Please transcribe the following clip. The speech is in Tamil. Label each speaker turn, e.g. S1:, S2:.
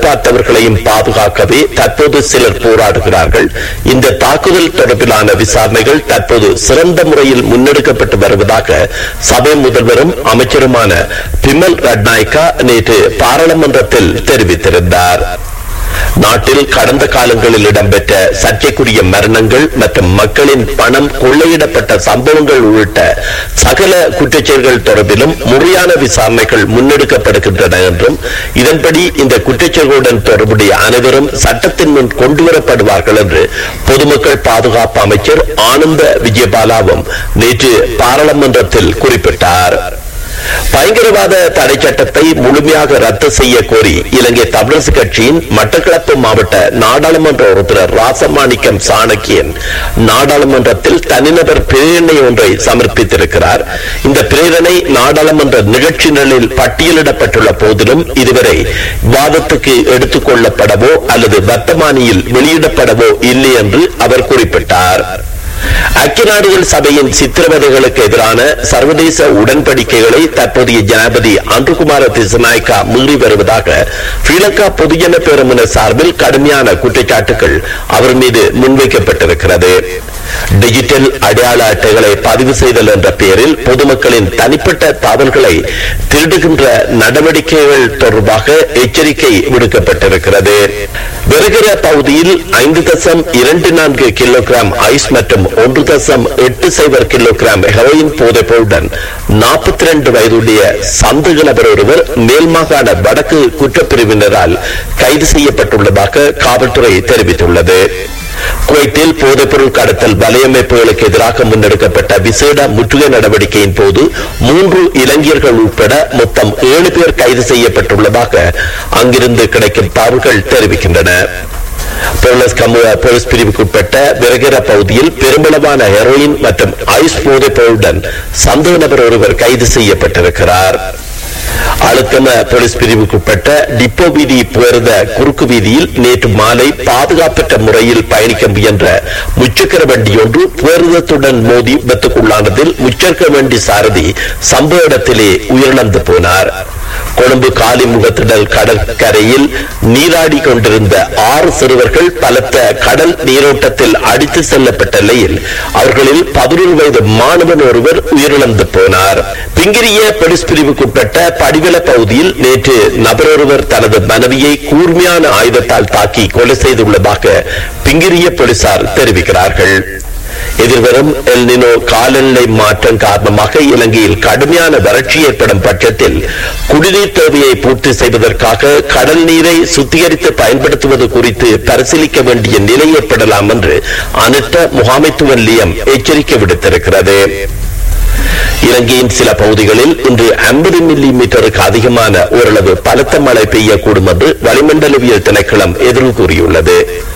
S1: கடல் பார்த்தவர்களையும் பாதுகாக்கவே தற்போது சிலர் போராடுகிறார்கள் இந்த தாக்குதல் தொடர்பிலான விசாரணைகள் தற்போது சிறந்த முறையில் முன்னெடுக்கப்பட்டு வருவதாக சபை முதல்வரும் அமைச்சருமான பிமல் ரட்நாயக்கா நேற்று பாராளுமன்றத்தில் தெரிவித்திருந்தார் நாட்டில் கடந்த காலங்களில் இடம்பெற்ற சர்ச்சைக்குரிய மரணங்கள் மற்றும் மக்களின் பணம் கொள்ளையிடப்பட்ட சம்பவங்கள் உள்ளிட்ட சகல குற்றச்செயல்கள் தொடர்பிலும் முறையான விசாரணைகள் முன்னெடுக்கப்படுகின்றன என்றும் இதன்படி இந்த குற்றச்செயல்களுடன் தொடர்புடைய அனைவரும் சட்டத்தின் முன் கொண்டுவரப்படுவார்கள் என்று பொதுமக்கள் பாதுகாப்பு அமைச்சர் ஆனந்த விஜயபாலாவும் நேற்று பாராளுமன்றத்தில் குறிப்பிட்டார் பயங்கரவாத தடை சட்டத்தை முழுமையாக ரத்து செய்ய கோரி இலங்கை தமிழரசு கட்சியின் மட்டக்களப்பு மாவட்ட நாடாளுமன்ற உறுப்பினர் ராசமாணிக்கம் சாணக்கியன் நாடாளுமன்றத்தில் தனிநபர் பிரேரணை ஒன்றை சமர்ப்பித்திருக்கிறார் இந்த பிரேரணை நாடாளுமன்ற நிகழ்ச்சிகளில் பட்டியலிடப்பட்டுள்ள போதிலும் இதுவரை விவாதத்துக்கு எடுத்துக் கொள்ளப்படவோ அல்லது வர்த்தமானியில் வெளியிடப்படவோ இல்லை என்று அவர் குறிப்பிட்டார் ஐக்கிய நாடுகள் சபையின் சித்திரவதைகளுக்கு எதிரான சர்வதேச உடன்படிக்கைகளை தற்போதைய ஜனாபதி அன்றுகுமார திசநாயக்கா மீறி வருவதாக ஸ்ரீலங்கா பொதுஜன பேரமுன சார்பில் கடுமையான குற்றச்சாட்டுகள் அவர் மீது முன்வைக்கப்பட்டிருக்கிறது டிஜிட்டல் அடையாள அட்டைகளை பதிவு செய்தல் என்ற பெயரில் பொதுமக்களின் தனிப்பட்ட தகவல்களை திருடுகின்ற நடவடிக்கைகள் தொடர்பாக எச்சரிக்கை விடுக்கப்பட்டிருக்கிறது வருகிற பகுதியில் ஐந்து தசம் இரண்டு நான்கு கிலோகிராம் ஐஸ் மற்றும் ஒன்று தசம் எட்டு சைபர் கிலோகிராம் ஹெரோயின் போதைப்பொருளுடன் நாற்பத்தி ரெண்டு வயதுடைய சந்தேக நபர் ஒருவர் மேல் மாகாண வடக்கு குற்றப்பிரிவினரால் கைது செய்யப்பட்டுள்ளதாக காவல்துறை தெரிவித்துள்ளது குவைத்தில் போதைப்பொருள் கடத்தல் வலையமைப்புகளுக்கு எதிராக முன்னெடுக்கப்பட்ட விசேட முற்றுகை நடவடிக்கையின் போது மூன்று இளைஞர்கள் உட்பட மொத்தம் ஏழு பேர் கைது செய்யப்பட்டுள்ளதாக அங்கிருந்து கிடைக்கும் தகவல்கள் தெரிவிக்கின்றன போலீஸ் கமுக போலீஸ் பிரிவுக்குட்பட்ட விரகிர பகுதியில் பெருமளவான ஹெரோயின் மற்றும் ஐஸ் போதைப் பொருளுடன் சந்தேக நபர் ஒருவர் கைது செய்யப்பட்டிருக்கிறார் அழுத்தம போலீஸ் பிரிவுக்குட்பட்ட டிப்போ வீதி புகர்ந்த குறுக்கு வீதியில் நேற்று மாலை பாதுகாப்பற்ற முறையில் பயணிக்க முயன்ற முச்சக்கர வண்டி ஒன்று புகர்தத்துடன் மோதி விபத்துக்குள்ளானதில் முச்சக்கர வண்டி சாரதி சம்பவ இடத்திலே உயிரிழந்து போனார் கொழும்பு காலிமுகத்திடல் கடற்கரையில் நீராடி கொண்டிருந்த ஆறு சிறுவர்கள் பலத்த கடல் நீரோட்டத்தில் அடித்து செல்லப்பட்ட நிலையில் அவர்களில் பதினொரு வயது மாணவன் ஒருவர் உயிரிழந்து போனார் பிங்கிரிய போலீஸ் பிரிவுக்குட்பட்ட படிவல பகுதியில் நேற்று நபரொருவர் தனது மனைவியை கூர்மையான ஆயுதத்தால் தாக்கி கொலை செய்துள்ளதாக பிங்கிரிய போலீசார் தெரிவிக்கிறார்கள் எதிர்வரும் எல்னினோ காலநிலை மாற்றம் காரணமாக இலங்கையில் கடுமையான வறட்சி ஏற்படும் பட்சத்தில் குடிநீர் தேவையை பூர்த்தி செய்வதற்காக கடல் நீரை சுத்திகரித்து பயன்படுத்துவது குறித்து பரிசீலிக்க வேண்டிய நிலை ஏற்படலாம் என்று அனர்த்த முகாமைத்துவ நிலையம் எச்சரிக்கை விடுத்திருக்கிறது இலங்கையின் சில பகுதிகளில் இன்று 50 மில்லி மீட்டருக்கு அதிகமான ஓரளவு பலத்த மழை பெய்யக்கூடும் என்று வளிமண்டலவியல் திணைக்களம் எதிர்வு கூறியுள்ளது